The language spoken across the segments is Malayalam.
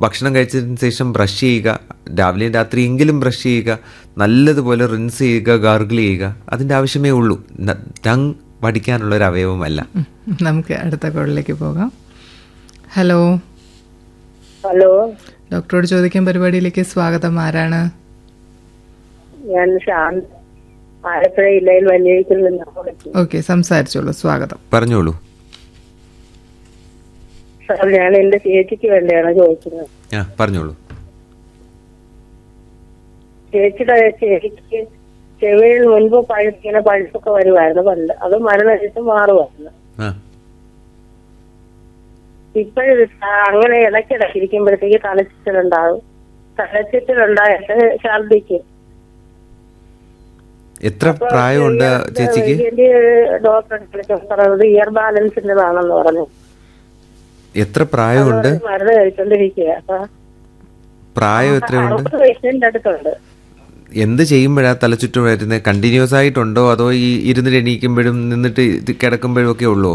ഭക്ഷണം കഴിച്ചതിന് ശേഷം ബ്രഷ് ചെയ്യുക രാവിലെയും രാത്രിയെങ്കിലും ബ്രഷ് ചെയ്യുക നല്ലതുപോലെ റിൻസ് ചെയ്യുക ഗാർഗിൾ ചെയ്യുക അതിൻ്റെ ആവശ്യമേ ഉള്ളൂ ടങ് വടിക്കാനുള്ള ഒരു അവയവമല്ല ഉം. നമുക്ക് അടുത്ത കോളിലേക്ക് പോകാം ഹലോ ഹലോ ഡോക്ടറോട് ചോദിക്കാൻ പരിപാടിയിലേക്ക് സ്വാഗതം ആരാണ് ഞാൻ ശാന്ത് ആലപ്പുഴ ജില്ലയിൽ വലിയഴിക്കൽ നിന്നാണ് വിളിക്കുന്നത് ഓക്കെ സംസാരിച്ചോളൂ സ്വാഗതം പറഞ്ഞോളൂ സാർ ഞാൻ എന്റെ ചേച്ചിക്ക് വേണ്ടിയാണ് ചോദിക്കുന്നത് ആ പറഞ്ഞോളൂ ചേച്ചിയുടെ ചേച്ചിക്ക് ചെവിയിൽ മുൻപ് പഴുത്തിങ്ങനെ പഴുപ്പൊക്കെ വരുമായിരുന്നു പണ്ട് അത് മരുന്നടിച്ച് മാറുമായിരുന്നു ആ ഇപ്പോഴും അങ്ങനെ ഇടയ്ക്കിടയ്ക്ക് ഇരിക്കുമ്പോഴത്തേക്ക് തലച്ചിലുണ്ടാകും തലച്ചിലുണ്ടായിട്ട് ഛർദിക്കും എത്ര പ്രായമുണ്ട് ചേച്ചിക്ക് ഡോക്ടറെ പറഞ്ഞത് ഇയർ ബാലൻസിൻ്റെതാണെന്ന് പറഞ്ഞു എത്ര പ്രായമുണ്ട് മരുന്ന് കഴിച്ചോണ്ടിരിക്കുക അപ്പൊ പ്രായം എത്രയുണ്ട് അറുപത് വയസ്സിന്റെ അടുത്തുണ്ട് എന്ത് ചെയ്യുമ്പോഴാ തലചുറ്റും വരുന്നത് കണ്ടിന്യൂസ് ആയിട്ടുണ്ടോ അതോ ഈ ഇരുന്നിട്ട് എണീക്കുമ്പോഴും നിന്നിട്ട് ഇത് കിടക്കുമ്പോഴും ഒക്കെ ഉള്ളോ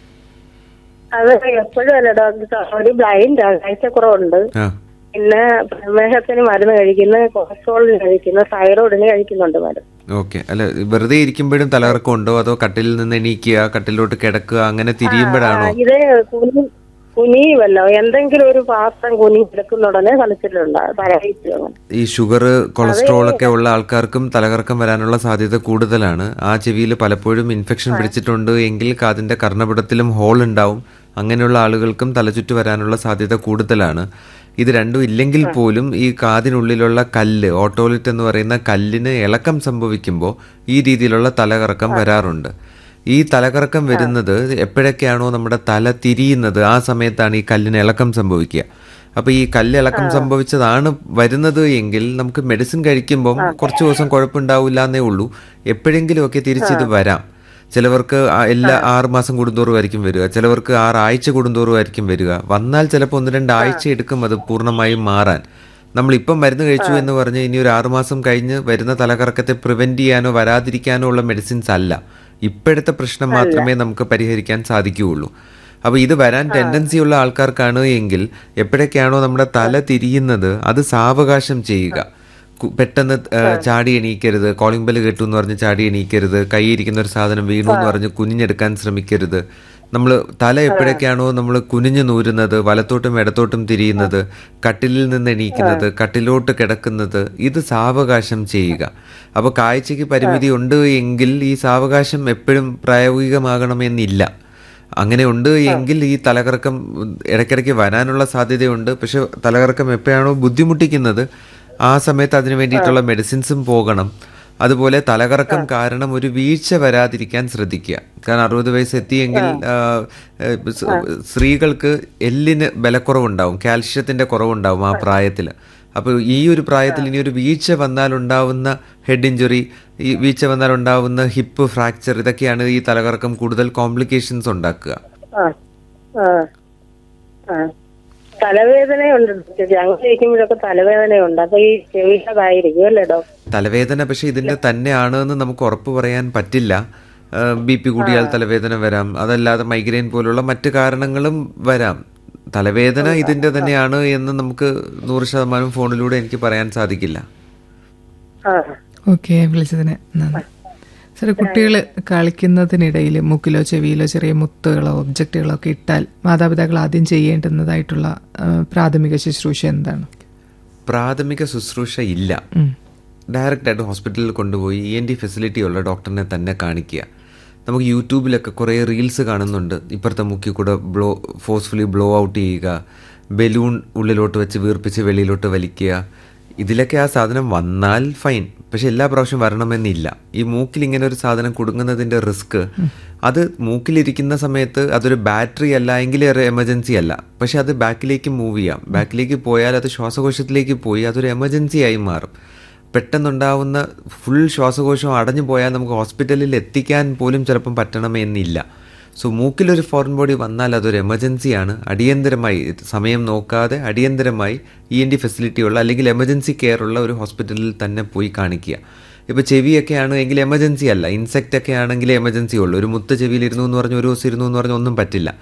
അത് എപ്പോഴും അല്ല ഡോക്ടർ ഒരു ബ്ലൈൻഡ് ആണ് കാഴ്ചക്കുറവുണ്ട് ആ പിന്നെ പ്രമേഹത്തിന് മരുന്ന് കഴിക്കുന്ന കൊളസ്ട്രോളിന് കഴിക്കുന്ന തൈറോയിഡിന് കഴിക്കുന്നുണ്ട് മരുന്ന് ഓക്കെ അല്ല വെറുതെ ഇരിക്കുമ്പോഴും തലകറക്കം ഉണ്ടോ അതോ കട്ടിലിൽ നിന്ന് എണീക്കുക കട്ടിലോട്ട് കിടക്കുക അങ്ങനെ തിരിയുമ്പോഴാണോ ആ, ഇത് കുനി കുനിയുമല്ലോ എന്തെങ്കിലും ഒരു പാത്രം കുനി എടുക്കുന്ന ഉടനെ തലച്ചിലുണ്ടാകും തലവയിച്ചു അങ്ങനെ ഈ ഷുഗർ കൊളസ്ട്രോൾ ഒക്കെ ഉള്ള ആൾക്കാർക്കും തലകറക്കം വരാനുള്ള സാധ്യത കൂടുതലാണ് ആ ചെവിയിൽ പലപ്പോഴും ഇൻഫെക്ഷൻ പിടിച്ചിട്ടുണ്ട് എങ്കിൽ കാതിന്റെ കർണപടത്തിലും ഹോൾ ഉണ്ടാവും അങ്ങനെയുള്ള ആളുകൾക്കും തലചുറ്റ് വരാനുള്ള സാധ്യത കൂടുതലാണ് ഇത് രണ്ടും ഇല്ലെങ്കിൽ പോലും ഈ കാതിനുള്ളിലുള്ള കല്ല് ഓട്ടോലിറ്റ് എന്ന് പറയുന്ന കല്ലിന് ഇളക്കം സംഭവിക്കുമ്പോൾ ഈ രീതിയിലുള്ള തലകറക്കം വരാറുണ്ട് ഈ തലകറക്കം വരുന്നത് എപ്പോഴൊക്കെയാണോ നമ്മുടെ തല തിരിയുന്നത് ആ സമയത്താണ് ഈ കല്ലിന് ഇളക്കം സംഭവിക്കുക അപ്പൊ ഈ കല്ല് ഇളക്കം സംഭവിച്ചതാണ് വരുന്നത് എങ്കിൽ നമുക്ക് മെഡിസിൻ കഴിക്കുമ്പോൾ കുറച്ച് ദിവസം കുഴപ്പമുണ്ടാവില്ല എന്നേ ഉള്ളൂ എപ്പോഴെങ്കിലും ഒക്കെ തിരിച്ചിത് വരാം ചിലവർക്ക് ആ- എല്ലാ ആറ് മാസം കൂടുന്തോറും ആയിരിക്കും വരിക ചിലവർക്ക് ആറ് ആഴ്ച കൂടുന്തോറും ആയിരിക്കും വരിക വന്നാൽ ചിലപ്പോൾ ഒന്ന് രണ്ട് ആഴ്ച എടുക്കും അത് പൂർണ്ണമായും മാറാൻ നമ്മൾ ഇപ്പം മരുന്ന് കഴിച്ചു എന്ന് പറഞ്ഞ് ഇനി ഒരു ആറുമാസം കഴിഞ്ഞ് വരുന്ന തലകറക്കത്തെ പ്രിവെന്റ് ചെയ്യാനോ വരാതിരിക്കാനോ ഉള്ള മെഡിസിൻസ് അല്ല ഇപ്പോഴത്തെ പ്രശ്നം മാത്രമേ നമുക്ക് പരിഹരിക്കാൻ സാധിക്കുകയുള്ളൂ അപ്പോൾ ഇത് വരാൻ ടെൻഡൻസി ഉള്ള ആൾക്കാർക്കാണ് എങ്കിൽ എപ്പോഴൊക്കെയാണോ നമ്മുടെ തല തിരിയുന്നത് അത് സാവകാശം ചെയ്യുക കു- പെട്ടെന്ന് ആ, ചാടി എണീക്കരുത് കോളിംഗ് ബെല്ല് കേട്ടു എന്ന് പറഞ്ഞ് ചാടി എണീക്കരുത് കൈയിരിക്കുന്ന ഒരു സാധനം വീണു എന്ന് പറഞ്ഞ് കുനിഞ്ഞെടുക്കാൻ ശ്രമിക്കരുത് നമ്മൾ തല എപ്പോഴൊക്കെയാണോ നമ്മൾ കുനിഞ്ഞു നൂരുന്നത് വലത്തോട്ടും ഇടത്തോട്ടും തിരിയുന്നത് കട്ടിലിൽ നിന്ന് എണീക്കുന്നത് കട്ടിലോട്ട് കിടക്കുന്നത് ഇത് സാവകാശം ചെയ്യുക അപ്പോൾ കാഴ്ചയ്ക്ക് പരിമിതി ഉണ്ട് എങ്കിൽ ഈ സാവകാശം എപ്പോഴും പ്രായോഗികമാകണമെന്നില്ല അങ്ങനെ ഉണ്ട് എങ്കിൽ ഈ തലകറക്കം ഇടയ്ക്കിടയ്ക്ക് വരാനുള്ള സാധ്യതയുണ്ട് പക്ഷെ തലകറക്കം എപ്പോഴാണോ ബുദ്ധിമുട്ടിക്കുന്നത് ആ സമയത്ത് അതിന് വേണ്ടിയിട്ടുള്ള മെഡിസിൻസും പോകണം അതുപോലെ തലകറക്കം കാരണം ഒരു വീഴ്ച വരാതിരിക്കാൻ ശ്രദ്ധിക്കുക കാരണം അറുപത് വയസ്സ് എത്തിയെങ്കിൽ ആ, ഏ, സ് സ്ത്രീകൾക്ക് എല്ലിന് ബലക്കുറവുണ്ടാവും കാൽഷ്യത്തിന്റെ കുറവുണ്ടാവും ആ പ്രായത്തിൽ അപ്പോൾ ഈ ഒരു പ്രായത്തിൽ ഇനി ഒരു വീഴ്ച വന്നാൽ ഉണ്ടാവുന്ന ഹെഡ് ഇഞ്ചുറി ഈ വീഴ്ച വന്നാൽ ഉണ്ടാവുന്ന ഹിപ്പ് ഫ്രാക്ചർ ഇതൊക്കെയാണ് ഈ തലകറക്കം കൂടുതൽ കോംപ്ലിക്കേഷൻസ് ഉണ്ടാക്കുക ആ ആ ആ തലവേദനയുണ്ട് ചേച്ചി അങ്ങനെ ഇരിക്കുമ്പോഴൊക്കെ തലവേദനയുണ്ട് അപ്പൊ ഈ ചെവിയിലതായിരിക്കും അല്ലേ ഡോക്ടർ തലവേദന പക്ഷെ ഇതിന്റെ തന്നെയാണ് എന്ന് നമുക്ക് ഉറപ്പ് പറയാൻ പറ്റില്ല ബി പി കൂടിയാൽ തലവേദന വരാം അതല്ലാതെ മൈഗ്രെയിൻ പോലുള്ള മറ്റു കാരണങ്ങളും വരാം തലവേദന ഇതിന്റെ തന്നെയാണ് എന്ന് നമുക്ക് നൂറ് ശതമാനം ഫോണിലൂടെ എനിക്ക് പറയാൻ സാധിക്കില്ല ആ ഓക്കെ വിളിച്ചതിന് നന്ദി സാറേ കുട്ടികൾ കളിക്കുന്നതിനിടയിൽ മൂക്കിലോ ചെവിയിലോ ചെറിയ മുത്തുകളോ ഒബ്ജക്റ്റുകളോ ഒക്കെ ഇട്ടാൽ മാതാപിതാക്കൾ ആദ്യം ചെയ്യേണ്ടുന്നതായിട്ടുള്ള ആ, പ്രാഥമിക ശുശ്രൂഷ എന്താണ് പ്രാഥമിക ശുശ്രൂഷ ഇല്ല ഉം. ഡയറക്റ്റ് ആയിട്ട് ഹോസ്പിറ്റലിൽ കൊണ്ടുപോയി ഇ എൻ ഡി ഫെസിലിറ്റി ഉള്ള ഡോക്ടറിനെ തന്നെ കാണിക്കുക നമുക്ക് യൂട്യൂബിലൊക്കെ കുറേ റീൽസ് കാണുന്നുണ്ട് ഇപ്പുറത്തെ മുക്കിൽ കൂടെ ബ്ലോ ഫോഴ്സ്ഫുള്ളി ബ്ലോ ഔട്ട് ചെയ്യുക ബലൂൺ ഉള്ളിലോട്ട് വെച്ച് വീർപ്പിച്ച് വെളിയിലോട്ട് വലിക്കുക ഇതിലൊക്കെ ആ സാധനം വന്നാൽ ഫൈൻ പക്ഷെ എല്ലാ പ്രാവശ്യം വരണമെന്നില്ല ഈ മൂക്കിൽ ഇങ്ങനെ ഒരു സാധനം കുടുങ്ങുന്നതിന്റെ റിസ്ക് അത് മൂക്കിലിരിക്കുന്ന സമയത്ത് അതൊരു ബാറ്ററി അല്ല എങ്കിൽ ഒരു എമർജൻസി അല്ല പക്ഷെ അത് ബാക്കിലേക്ക് മൂവ് ചെയ്യാം ബാക്കിലേക്ക് പോയാൽ അത് ശ്വാസകോശത്തിലേക്ക് പോയി അതൊരു എമർജൻസി ആയി മാറും പെട്ടെന്നുണ്ടാവുന്ന ഫുൾ ശ്വാസകോശം അടഞ്ഞു പോയാൽ നമുക്ക് ഹോസ്പിറ്റലിൽ എത്തിക്കാൻ പോലും ചിലപ്പം പറ്റണമെന്നില്ല സോ മൂക്കിലൊരു ഫോറിൻ ബോഡി വന്നാൽ അതൊരു എമർജൻസിയാണ് അടിയന്തരമായി സമയം നോക്കാതെ അടിയന്തരമായി ഇ എൻ ഡി ഫെസിലിറ്റി ഉള്ള അല്ലെങ്കിൽ എമർജൻസി കെയർ ഉള്ള ഒരു ഹോസ്പിറ്റലിൽ തന്നെ പോയി കാണിക്കുക ഇപ്പോൾ ചെവിയൊക്കെ ആണെങ്കിൽ എമർജൻസി അല്ല ഇൻസെക്റ്റ് ഒക്കെ ആണെങ്കിൽ എമർജൻസി ഉള്ളൂ ഒരു മുത്ത് ചെവിയിൽ ഇരുന്നു എന്ന് പറഞ്ഞ് ഒരു ദിവസം ഇരുന്നു എന്ന് പറഞ്ഞ് ഒന്നും പറ്റില്ല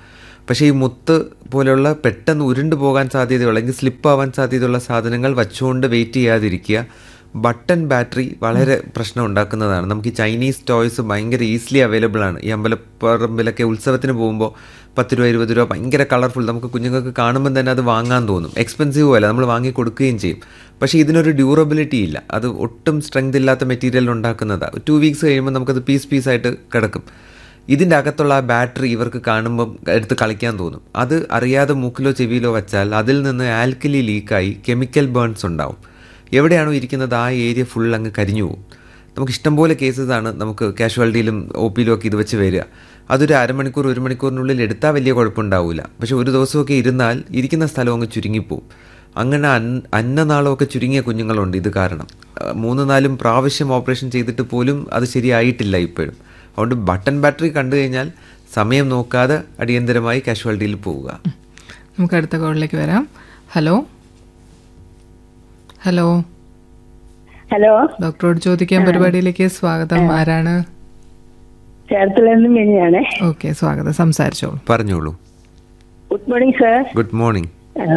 പക്ഷേ ഈ മുത്ത് പോലെയുള്ള പെട്ടെന്ന് ഉരുണ്ടു പോകാൻ സാധ്യതയുള്ള അല്ലെങ്കിൽ സ്ലിപ്പ് ആവാൻ സാധ്യതയുള്ള സാധനങ്ങൾ വച്ചുകൊണ്ട് വെയിറ്റ് ചെയ്യാതിരിക്കുക ബട്ടൺ ബാറ്ററി വളരെ പ്രശ്നം ഉണ്ടാക്കുന്നതാണ് നമുക്ക് ഈ ചൈനീസ് ടോയ്സ് ഭയങ്കര ഈസിലി അവൈലബിൾ ആണ് ഈ അമ്പലപ്പറമ്പിലൊക്കെ ഉത്സവത്തിന് പോകുമ്പോൾ പത്ത് രൂപ ഇരുപത് രൂപ ഭയങ്കര കളർഫുൾ നമുക്ക് കുഞ്ഞുങ്ങൾക്ക് കാണുമ്പോൾ തന്നെ അത് വാങ്ങാൻ തോന്നും എക്സ്പെൻസീവ് അല്ല നമ്മൾ വാങ്ങി കൊടുക്കുകയും ചെയ്യും പക്ഷേ ഇതിനൊരു ഡ്യൂറബിലിറ്റി ഇല്ല അത് ഒട്ടും സ്ട്രെങ്ത് ഇല്ലാത്ത മെറ്റീരിയൽ ഉണ്ടാക്കുന്നതാണ് ടു വീക്സ് കഴിയുമ്പോൾ നമുക്കത് പീസ് പീസായിട്ട് കിടക്കും ഇതിൻ്റെ അകത്തുള്ള ആ ബാറ്ററി ഇവർക്ക് കാണുമ്പം എടുത്ത് കളിക്കാൻ തോന്നും അത് അറിയാതെ മൂക്കിലോ ചെവിയിലോ വെച്ചാൽ അതിൽ നിന്ന് ആൽക്കലി ലീക്കായി കെമിക്കൽ ബേൺസ് ഉണ്ടാവും എവിടെയാണോ ഇരിക്കുന്നത് ആ ഏരിയ ഫുൾ അങ്ങ് കരിഞ്ഞു പോകും നമുക്ക് ഇഷ്ടംപോലെ കേസസ് ആണ് നമുക്ക് കാഷ്വാലിറ്റിയിലും ഒ പിയിലും ഒക്കെ ഇത് വെച്ച് വരിക അതൊരു അരമണിക്കൂർ ഒരു മണിക്കൂറിനുള്ളിൽ എടുത്താൽ വലിയ കുഴപ്പമുണ്ടാവില്ല പക്ഷെ ഒരു ദിവസമൊക്കെ ഇരുന്നാൽ ഇരിക്കുന്ന സ്ഥലം അങ്ങ് ചുരുങ്ങിപ്പോവും അങ്ങനെ അൻ അന്നനാളമൊക്കെ ചുരുങ്ങിയ കുഞ്ഞുങ്ങളുണ്ട് ഇത് കാരണം അഹ് മൂന്ന് നാലും പ്രാവശ്യം ഓപ്പറേഷൻ ചെയ്തിട്ട് പോലും അത് ശരിയായിട്ടില്ല ഇപ്പോഴും അതുകൊണ്ട് ബട്ടൺ ബാറ്ററി കണ്ടു കഴിഞ്ഞാൽ സമയം നോക്കാതെ അടിയന്തരമായി കാഷ്വാലിറ്റിയിൽ പോവുക നമുക്ക് അടുത്ത കോളിലേക്ക് വരാം ഹലോ ഹലോ ഹലോ ഡോക്ടറോട് ചോദിക്കാൻ പരിപാടിയിലേക്ക് സ്വാഗതം ആരാണ് ചേർത്തല നിന്ന് മിനിയാണേ ഓക്കെ സ്വാഗതം സംസാരിച്ചോളൂ പറഞ്ഞോളൂ good morning sir good morning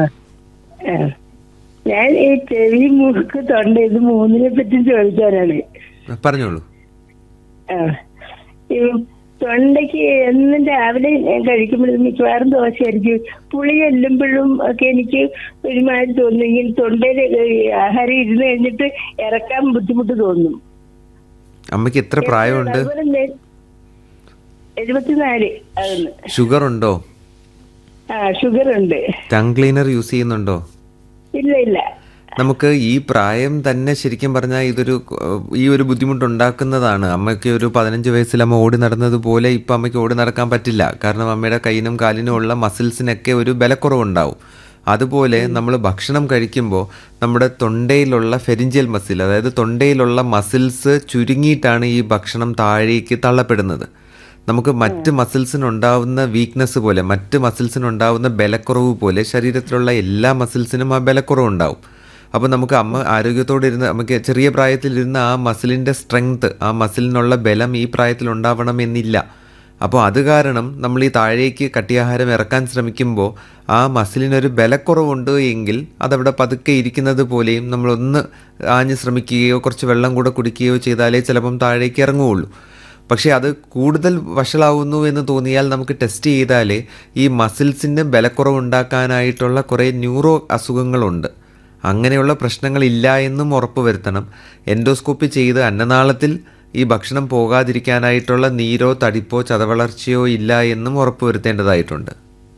ഞാൻ ഈ ചെവി മൂക്ക് തൊണ്ട ഇത് മൂന്നിനെ പറ്റി ചോദിക്കാനാണ് പറഞ്ഞോളൂ ആ. ഈ തൊണ്ടയ്ക്ക് എന്നും രാവിലെ ഞാൻ കഴിക്കുമ്പോഴും മിക്കവാറും ദോശയായിരിക്കും പുളി ചെല്ലുമ്പോഴും ഒക്കെ എനിക്ക് ഒരുമാതിരി തോന്നുമെങ്കിൽ തൊണ്ടയിൽ ആഹാരം ഇരുന്ന് കഴിഞ്ഞിട്ട് ഇറക്കാൻ ബുദ്ധിമുട്ട് തോന്നും അമ്മയ്ക്ക് എത്ര പ്രായമുണ്ട് അതുപോലെ നെ- എഴുപത്തിനാല് ആകുന്നു ഷുഗർ ഉണ്ടോ ആ ഷുഗർ ഉണ്ട് ടങ് ക്ലീനർ യൂസ് ചെയ്യുന്നുണ്ടോ ഇല്ല ഇല്ല നമുക്ക് ഈ പ്രായം തന്നെ ശരിക്കും പറഞ്ഞാൽ ഇതൊരു ഏഹ്, ഈ ഒരു ബുദ്ധിമുട്ടുണ്ടാക്കുന്നതാണ് അമ്മയ്ക്ക് ഒരു പതിനഞ്ച് വയസ്സിൽ അമ്മ ഓടി നടന്നതുപോലെ ഇപ്പം അമ്മയ്ക്ക് ഓടി നടക്കാൻ പറ്റില്ല കാരണം അമ്മയുടെ കൈയിനും കാലിനും ഉള്ള മസിൽസിനൊക്കെ ഒരു ബലക്കുറവുണ്ടാവും അതുപോലെ നമ്മൾ ഭക്ഷണം കഴിക്കുമ്പോൾ നമ്മുടെ തൊണ്ടയിലുള്ള ഫെരിഞ്ചിയൽ മസിൽ അതായത് തൊണ്ടയിലുള്ള മസിൽസ് ചുരുങ്ങിയിട്ടാണ് ഈ ഭക്ഷണം താഴേക്ക് തള്ളപ്പെടുന്നത് നമുക്ക് മറ്റ് മസിൽസിനുണ്ടാവുന്ന വീക്ക്നെസ് പോലെ മറ്റ് മസിൽസിനുണ്ടാവുന്ന ബലക്കുറവ് പോലെ ശരീരത്തിലുള്ള എല്ലാ മസിൽസിനും ആ ബലക്കുറവ് ഉണ്ടാവും അപ്പോൾ നമുക്ക് അമ്മ ആരോഗ്യത്തോടെ ഇരുന്ന് നമുക്ക് ചെറിയ പ്രായത്തിലിരുന്ന് ആ മസിലിൻ്റെ സ്ട്രെങ്ത് ആ മസിലിനുള്ള ബലം ഈ പ്രായത്തിൽ ഉണ്ടാവണമെന്നില്ല അപ്പോൾ അത് കാരണം നമ്മൾ ഈ താഴേക്ക് കട്ടിയാഹാരം ഇറക്കാൻ ശ്രമിക്കുമ്പോൾ ആ മസിലിനൊരു ബലക്കുറവുണ്ട് എങ്കിൽ അതവിടെ പതുക്കെ ഇരിക്കുന്നത് പോലെയും നമ്മളൊന്ന് ആഞ്ഞ് ശ്രമിക്കുകയോ കുറച്ച് വെള്ളം കൂടെ കുടിക്കുകയോ ചെയ്താലേ ചിലപ്പം താഴേക്ക് ഇറങ്ങുകയുള്ളൂ പക്ഷേ അത് കൂടുതൽ വഷളാവുന്നു എന്ന് തോന്നിയാൽ നമുക്ക് ടെസ്റ്റ് ചെയ്താലേ ഈ മസിൽസിന് ബലക്കുറവുണ്ടാക്കാനായിട്ടുള്ള കുറേ ന്യൂറോ അസുഖങ്ങളുണ്ട് അങ്ങനെയുള്ള പ്രശ്നങ്ങളില്ല എന്നും ഉറപ്പുവരുത്തണം എൻഡോസ്കോപ്പി ചെയ്ത് അന്നനാളത്തിൽ ഈ ഭക്ഷണം പോകാതിരിക്കാനായിട്ടുള്ള നീരോ തടിപ്പോ ചതവളർച്ചയോ ഇല്ല എന്നും ഉറപ്പുവരുത്തേണ്ടതായിട്ടുണ്ട്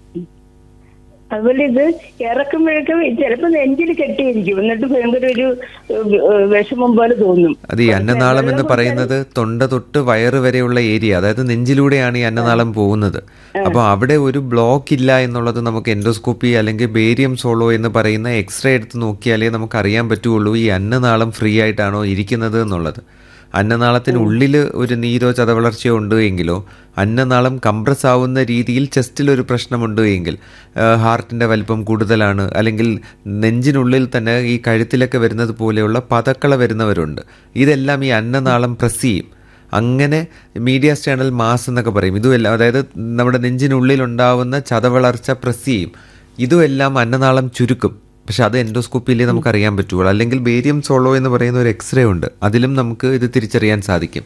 അതുപോലെ ഇത് ഇറക്കുമ്പോഴേക്കും ചിലപ്പോ നെഞ്ചിൽ കെട്ടിയിരിക്കും എന്നിട്ട് ഭയങ്കര ഒരു ഏഹ്, ഏഹ്, വിഷമം പോലെ തോന്നും അത് ഈ അന്നനാളം എന്ന് പറയുന്നത് തൊണ്ട തൊട്ട് വയറ് വരെയുള്ള ഏരിയ അതായത് നെഞ്ചിലൂടെയാണ് ഈ അന്നനാളം പോകുന്നത് അപ്പോൾ അവിടെ ഒരു ബ്ലോക്ക് ഇല്ല എന്നുള്ളത് നമുക്ക് എൻഡോസ്കോപ്പി അല്ലെങ്കിൽ ബേരിയം സോളോ എന്ന് പറയുന്ന എക്സ്റേ എടുത്ത് നോക്കിയാലേ നമുക്ക് അറിയാൻ പറ്റുള്ളൂ ഈ അന്നനാളം ഫ്രീ ആയിട്ടാണോ ഇരിക്കുന്നത് എന്നുള്ളത് അന്നനാളത്തിനുള്ളിൽ ഒരു നീരോ ചതവളർച്ചയോ ഉണ്ട് എങ്കിലോ അന്നനാളം കംപ്രസ് ആവുന്ന രീതിയിൽ ചെസ്റ്റിൽ ഒരു പ്രശ്നമുണ്ട് എങ്കിൽ ഹാർട്ടിൻ്റെ വലിപ്പം കൂടുതലാണ് അല്ലെങ്കിൽ നെഞ്ചിനുള്ളിൽ തന്നെ ഈ കഴുത്തിലൊക്കെ വരുന്നത് പോലെയുള്ള പതക്കള വരുന്നവരുണ്ട് ഇതെല്ലാം ഈ അന്നനാളം പ്രസ് ചെയ്യും അങ്ങനെ മീഡിയ ചാനൽ മാസ് എന്നൊക്കെ പറയും ഇതുമെല്ലാം അതായത് നമ്മുടെ നെഞ്ചിനുള്ളിൽ ഉണ്ടാവുന്ന ചതവളർച്ച പ്രസ് ചെയ്യും ഇതുമെല്ലാം അന്നനാളം ചുരുക്കും പക്ഷെ അത് എൻഡോസ്കോപ്പിയിലേ നമുക്ക് അറിയാൻ പറ്റുള്ളൂ അല്ലെങ്കിൽ ബേരിയം സോളോ എന്ന് പറയുന്ന ഒരു എക്സ്റേ ഉണ്ട് അതിലും നമുക്ക് ഇത് തിരിച്ചറിയാൻ സാധിക്കും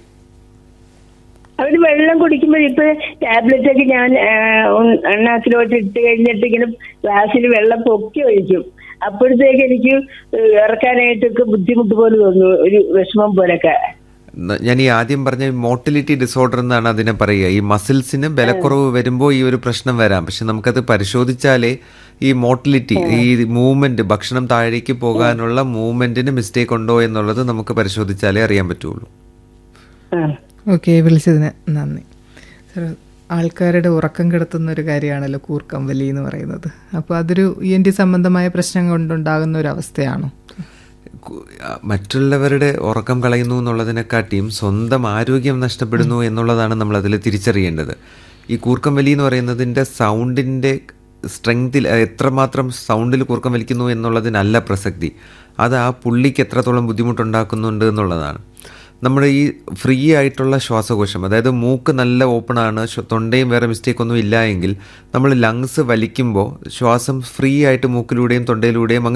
അവര് വെള്ളം കുടിക്കുമ്പോൾ ഇപ്പൊ ടാബ്ലറ്റ് ഒക്കെ ഞാൻ എണ്ണാക്കിലോട്ട് ഇട്ട് കഴിഞ്ഞിട്ട് ഇങ്ങനെ ഗ്ലാസ്സിൽ വെള്ളം പൊക്കി ഒഴിക്കും അപ്പോഴത്തേക്ക് എനിക്ക് ഏഹ്, ഇറക്കാനായിട്ടൊക്കെ ബുദ്ധിമുട്ട് പോലെ തോന്നുന്നു ഒരു വിഷമം പോലൊക്കെ ന- ഞാൻ ഈ ആദ്യം പറഞ്ഞ മോട്ടിലിറ്റി ഡിസോർഡർ എന്നാണ് അതിനെ പറയുക ഈ മസിൽസിന് ബലക്കുറവ് വരുമ്പോൾ ഈ ഒരു പ്രശ്നം വരാം പക്ഷെ നമുക്കത് പരിശോധിച്ചാലേ ഈ മോട്ടിലിറ്റി ഈ മൂവ്മെന്റ് ഭക്ഷണം താഴേക്ക് പോകാനുള്ള മൂവ്മെന്റിന് മിസ്റ്റേക്ക് ഉണ്ടോ എന്നുള്ളത് നമുക്ക് പരിശോധിച്ചാലേ അറിയാൻ പറ്റുള്ളൂ ആ. ഓക്കെ വിളിച്ചതിന് നന്ദി സർ ആൾക്കാരുടെ ഉറക്കം കെടുത്തുന്ന ഒരു കാര്യമാണല്ലോ കൂർക്കം വലി എന്ന് പറയുന്നത് അപ്പോൾ അതൊരു ഇ എൻ ടി സംബന്ധമായ പ്രശ്നം കൊണ്ടുണ്ടാകുന്ന ഒരു അവസ്ഥയാണോ കു- ആ, മറ്റുള്ളവരുടെ ഉറക്കം കളയുന്നു എന്നുള്ളതിനെക്കാട്ടിയും സ്വന്തം ആരോഗ്യം നഷ്ടപ്പെടുന്നു എന്നുള്ളതാണ് നമ്മൾ അതിൽ തിരിച്ചറിയേണ്ടത് ഈ കൂർക്കം വലി എന്ന് പറയുന്നതിൻ്റെ സൗണ്ടിൻ്റെ സ്ട്രെങ്തിൽ എത്രമാത്രം സൗണ്ടിൽ കൂർക്കം വലിക്കുന്നു എന്നുള്ളതിനല്ല പ്രസക്തി അത് ആ പുള്ളിക്ക് എത്രത്തോളം ബുദ്ധിമുട്ടുണ്ടാക്കുന്നുണ്ട് എന്നുള്ളതാണ് നമ്മുടെ ഈ ഫ്രീ ആയിട്ടുള്ള ശ്വാസകോശം അതായത് മൂക്ക് നല്ല ഓപ്പൺ ആണ് ശ്വ- തൊണ്ടയും വേറെ മിസ്റ്റേക്ക് ഒന്നും ഇല്ല എങ്കിൽ നമ്മൾ ലങ്സ് വലിക്കുമ്പോൾ ശ്വാസം ഫ്രീ ആയിട്ട് മൂക്കിലൂടെയും തൊണ്ടയിലൂടെയും അങ്ങ്